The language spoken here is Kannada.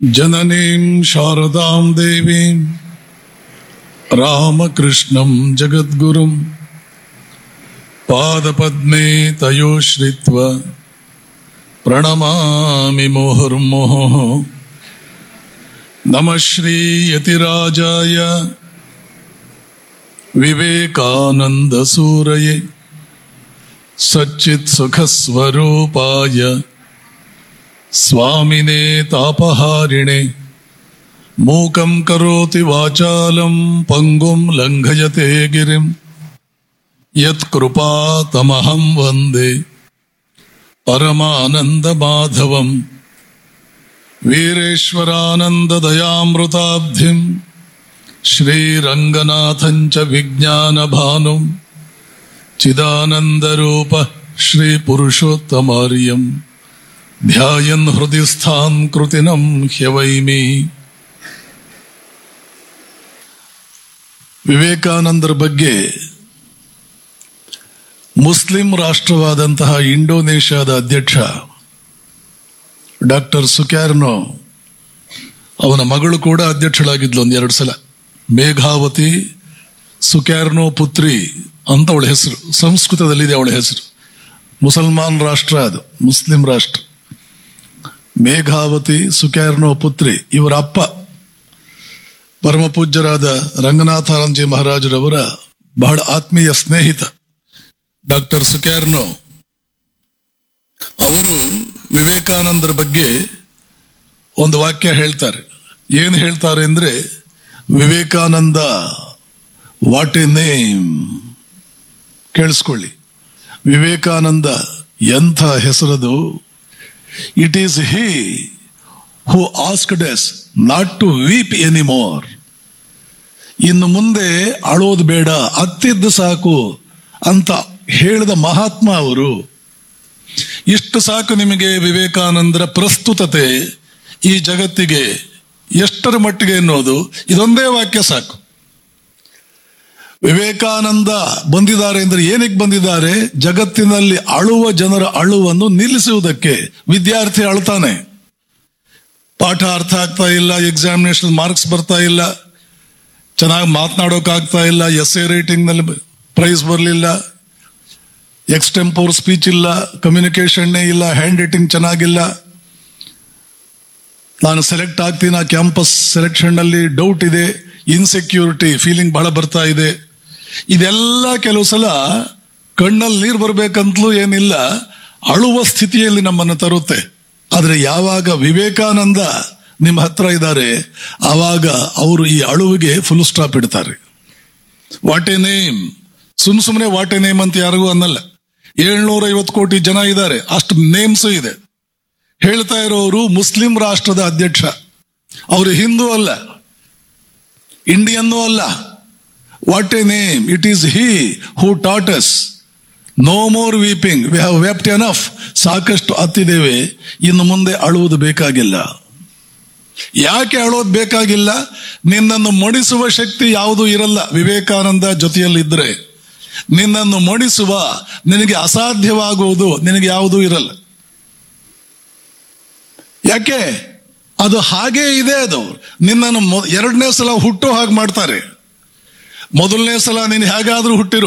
जननीं शारदां देवीं रामकृष्णं जगद्गुरुं पादपद्मे तयोश्रित्वा प्रणमामि मुहुर्मुहुः नमः श्रीयतिराजाय विवेकानन्दसूरये सच्चित्सुखस्वरूपाय स्वामिने तापहारिणे मूकं करोति वाचालं पङ्गुं लङ्घयते गिरिं यत्कृपातमहं वन्दे परमानन्दमाधवम् वीरेश्वरानन्ददयामृताब्धिं श्रीरङ्गनाथं च विज्ञानभानुं चिदानन्दरूपः श्रीपुरुषोत्तमार्यम् ध्यायन् हृदि स्थान् कृतिनं ह्यवैमि ವಿವೇಕಾನಂದರ ಬಗ್ಗೆ ಮುಸ್ಲಿಂ ರಾಷ್ಟ್ರವಾದಂತಹ ಇಂಡೋನೇಷ್ಯಾದ ಅಧ್ಯಕ್ಷ ಡಾಕ್ಟರ್ ಸುಕ್ಯಾರ್ನೋ ಅವನ ಮಗಳು ಕೂಡ ಅಧ್ಯಕ್ಷಳಾಗಿದ್ಲು ಒಂದ್ ಎರಡು ಸಲ ಮೇಘಾವತಿ ಸುಕ್ಯಾರ್ನೋ ಪುತ್ರಿ ಅಂತ ಅವಳ ಹೆಸರು ಸಂಸ್ಕೃತದಲ್ಲಿದೆ ಅವಳ ಹೆಸರು ಮುಸಲ್ಮಾನ್ ರಾಷ್ಟ್ರ ಅದು ಮುಸ್ಲಿಂ ರಾಷ್ಟ್ರ ಮೇಘಾವತಿ ಸುಕ್ಯಾರ್ನೋ ಪುತ್ರಿ ಇವರ ಅಪ್ಪ ಪರಮ ಪೂಜ್ಯರಾದ ರಂಗನಾಥಾನಂದಜಿ ಮಹಾರಾಜರವರ ಬಹಳ ಆತ್ಮೀಯ ಸ್ನೇಹಿತ ಡಾಕ್ಟರ್ ಸುಕ್ಯಾರ್ನೋ ಅವರು ವಿವೇಕಾನಂದರ ಬಗ್ಗೆ ಒಂದು ವಾಕ್ಯ ಹೇಳ್ತಾರೆ ಏನು ಹೇಳ್ತಾರೆ ಅಂದ್ರೆ ವಿವೇಕಾನಂದ ವಾಟ್ ಎ ನೇಮ್ ಕೇಳಿಸ್ಕೊಳ್ಳಿ ವಿವೇಕಾನಂದ ಎಂಥ ಹೆಸರದು it is he who asked us not to weep anymore ಇನ್ನು ಮುಂದೆ ಅಳೋದು ಬೇಡ ಅತ್ತಿದ್ದು ಸಾಕು ಅಂತ ಹೇಳಿದ ಮಹಾತ್ಮ ಅವರು ಇಷ್ಟು ಸಾಕು ನಿಮಗೆ ವಿವೇಕಾನಂದರ ಪ್ರಸ್ತುತತೆ ಈ ಜಗತ್ತಿಗೆ ಎಷ್ಟರ ಮಟ್ಟಿಗೆ ಎನ್ನುವುದು ಇದೊಂದೇ ವಾಕ್ಯ ಸಾಕು ವಿವೇಕಾನಂದ ಬಂದಿದ್ದಾರೆ ಅಂದ್ರೆ ಏನಕ್ಕೆ ಬಂದಿದ್ದಾರೆ ಜಗತ್ತಿನಲ್ಲಿ ಅಳುವ ಜನರ ಅಳುವನ್ನು ನಿಲ್ಲಿಸುವುದಕ್ಕೆ ವಿದ್ಯಾರ್ಥಿ ಅಳ್ತಾನೆ ಪಾಠ ಅರ್ಥ ಆಗ್ತಾ ಇಲ್ಲ ಎಕ್ಸಾಮಿನೇಷನ್ ಮಾರ್ಕ್ಸ್ ಬರ್ತಾ ಇಲ್ಲ ಚೆನ್ನಾಗಿ ಮಾತನಾಡೋಕ್ಕಾಗ್ತಾ ಇಲ್ಲ ಎಸ್ ಎ ರೇಟಿಂಗ್ ನಲ್ಲಿ ಪ್ರೈಸ್ ಬರಲಿಲ್ಲ ಎಕ್ಸ್ಟೆಂಪೋರ್ ಸ್ಪೀಚ್ ಇಲ್ಲ ಕಮ್ಯುನಿಕೇಶನ್ನೇ ಇಲ್ಲ ಹ್ಯಾಂಡ್ ರೈಟಿಂಗ್ ಚೆನ್ನಾಗಿಲ್ಲ ನಾನು ಸೆಲೆಕ್ಟ್ ಆಗ್ತೀನಿ ಆ ಕ್ಯಾಂಪಸ್ ಸೆಲೆಕ್ಷನ್ ನಲ್ಲಿ ಡೌಟ್ ಇದೆ ಇನ್ಸೆಕ್ಯೂರಿಟಿ ಫೀಲಿಂಗ್ ಬಹಳ ಬರ್ತಾ ಇದೆ ಇದೆಲ್ಲ ಕೆಲವು ಸಲ ಕಣ್ಣಲ್ಲಿ ನೀರು ಬರ್ಬೇಕಂತಲೂ ಏನಿಲ್ಲ ಅಳುವ ಸ್ಥಿತಿಯಲ್ಲಿ ನಮ್ಮನ್ನು ತರುತ್ತೆ ಆದ್ರೆ ಯಾವಾಗ ವಿವೇಕಾನಂದ ನಿಮ್ಮ ಹತ್ರ ಇದ್ದಾರೆ ಆವಾಗ ಅವರು ಈ ಅಳುವಿಗೆ ಫುಲ್ ಸ್ಟಾಪ್ ಇಡ್ತಾರೆ ವಾಟ್ ಎ ನೇಮ್ ಸುಮ್ ಸುಮ್ಮನೆ ವಾಟ್ ಎ ನೇಮ್ ಅಂತ ಯಾರಿಗೂ ಅನ್ನಲ್ಲ ಏಳ್ನೂರ ಐವತ್ತು ಕೋಟಿ ಜನ ಇದ್ದಾರೆ ಅಷ್ಟು ನೇಮ್ಸ್ ಇದೆ ಹೇಳ್ತಾ ಇರೋರು ಮುಸ್ಲಿಂ ರಾಷ್ಟ್ರದ ಅಧ್ಯಕ್ಷ ಅವರು ಹಿಂದೂ ಅಲ್ಲ ಇಂಡಿಯನ್ನೂ ಅಲ್ಲ what a name it is he who taught us no more weeping we have wept enough ಸಾಕಷ್ಟು ಹತ್ತಿದ್ದೇವೆ ಇನ್ನು ಮುಂದೆ ಅಳುವುದು ಬೇಕಾಗಿಲ್ಲ ಯಾಕೆ ಅಳೋದು ಬೇಕಾಗಿಲ್ಲ ನಿನ್ನನ್ನು ಮಡಿಸುವ ಶಕ್ತಿ ಯಾವುದೂ ಇರಲ್ಲ ವಿವೇಕಾನಂದ ಜೊತೆಯಲ್ಲಿದ್ದರೆ ನಿನ್ನನ್ನು ಮಡಿಸುವ ನಿನಗೆ ಅಸಾಧ್ಯವಾಗುವುದು ನಿನಗೆ ಯಾವುದೂ ಇರಲ್ಲ ಯಾಕೆ ಅದು ಹಾಗೇ ಇದೆ ಅದು ನಿನ್ನನ್ನು ಎರಡನೇ ಸಲ ಹುಟ್ಟೋ ಹಾಗೆ ಮಾಡ್ತಾರೆ ಮೊದಲನೇ ಸಲ ನೀನು ಹೇಗಾದ್ರೂ ಹುಟ್ಟಿರು